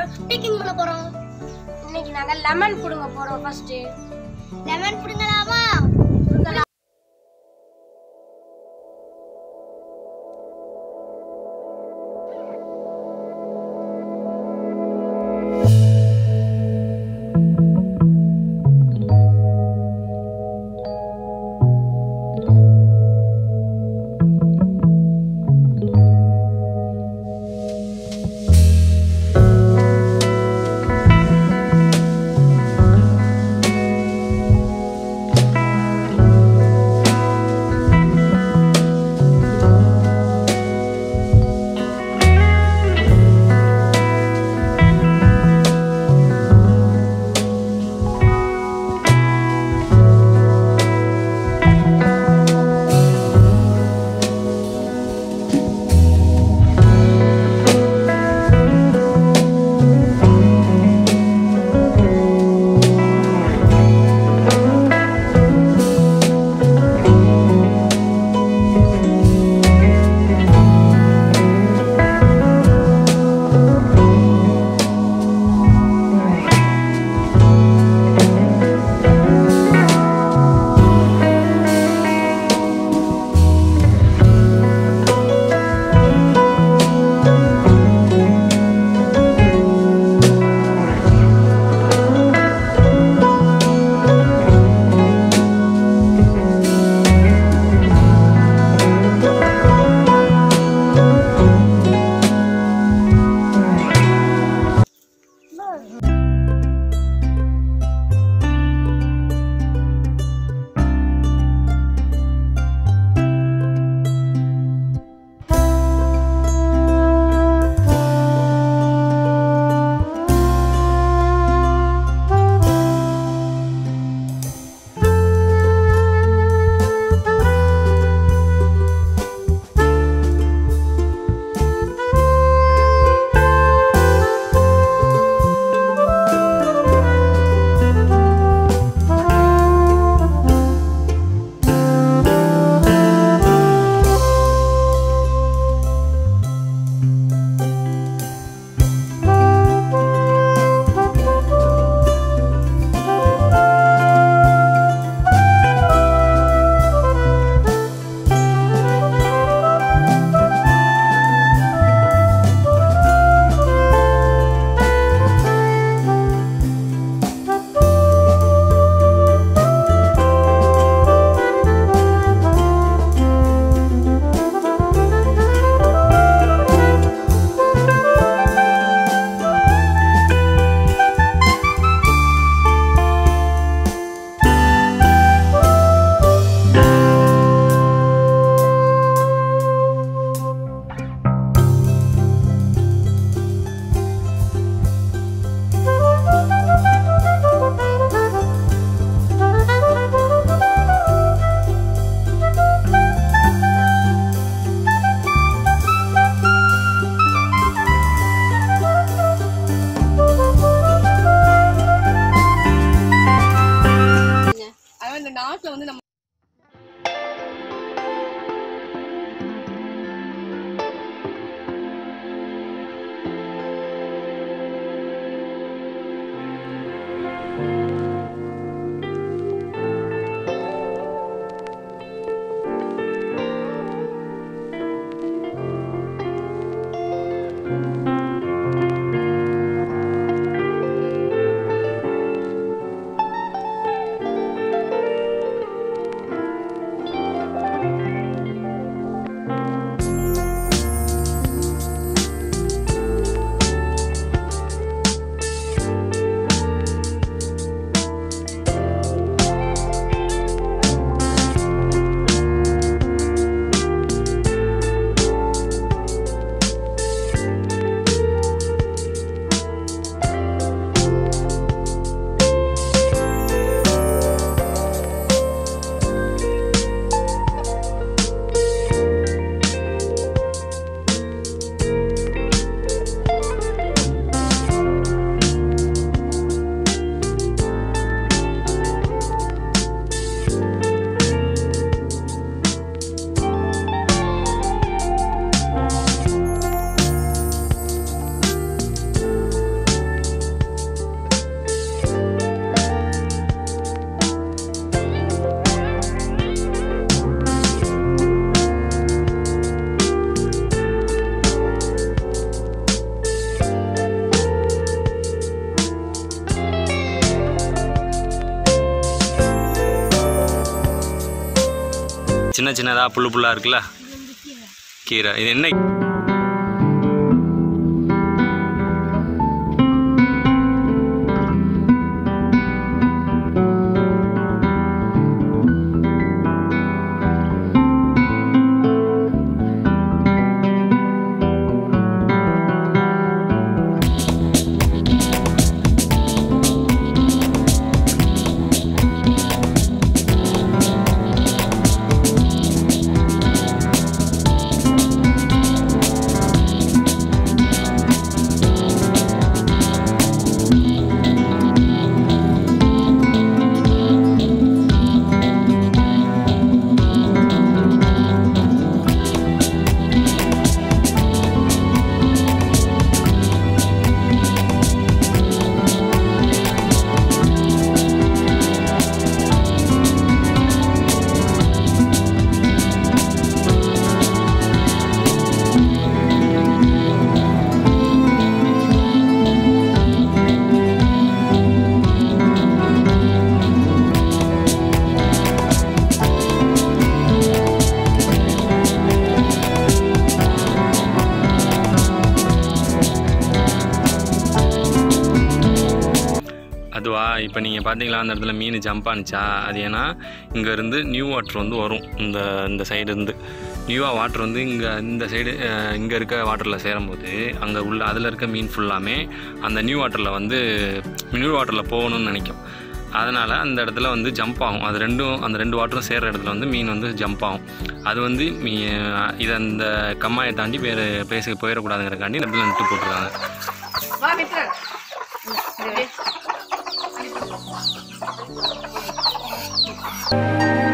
peeking பண்ண போறோம் இன்னைக்கு நாங்க லெமன் புடுங்க போறோம் ஃபர்ஸ்ட் லெமன் புடுங்கலாமா ஆ சின்ன சின்னதாக புல்லு புல்லாக இருக்குல்ல கீரை இது என்ன அதுவா இப்போ நீங்கள் பார்த்தீங்களா அந்த இடத்துல மீன் ஜம்ப் ஆனிச்சா அது ஏன்னா இங்கேருந்து நியூ வாட்டர் வந்து வரும் இந்த இந்த சைடு இருந்து நியூவாக வாட்டர் வந்து இங்கே இந்த சைடு இங்கே இருக்க வாட்டரில் சேரும்போது அங்கே உள்ள அதில் இருக்க மீன் ஃபுல்லாமே அந்த நியூ வாட்டரில் வந்து நியூ வாட்டரில் போகணும்னு நினைக்கும் அதனால் அந்த இடத்துல வந்து ஜம்ப் ஆகும் அது ரெண்டும் அந்த ரெண்டு வாட்டரும் சேர்கிற இடத்துல வந்து மீன் வந்து ஜம்ப் ஆகும் அது வந்து மீ இதை அந்த கம்மாயை தாண்டி வேறு பிளேஸுக்கு போயிடக்கூடாதுங்கிறக்காண்டி இந்த இடத்துல நட்டு போட்டிருக்காங்க வா மித்ரன் ஆ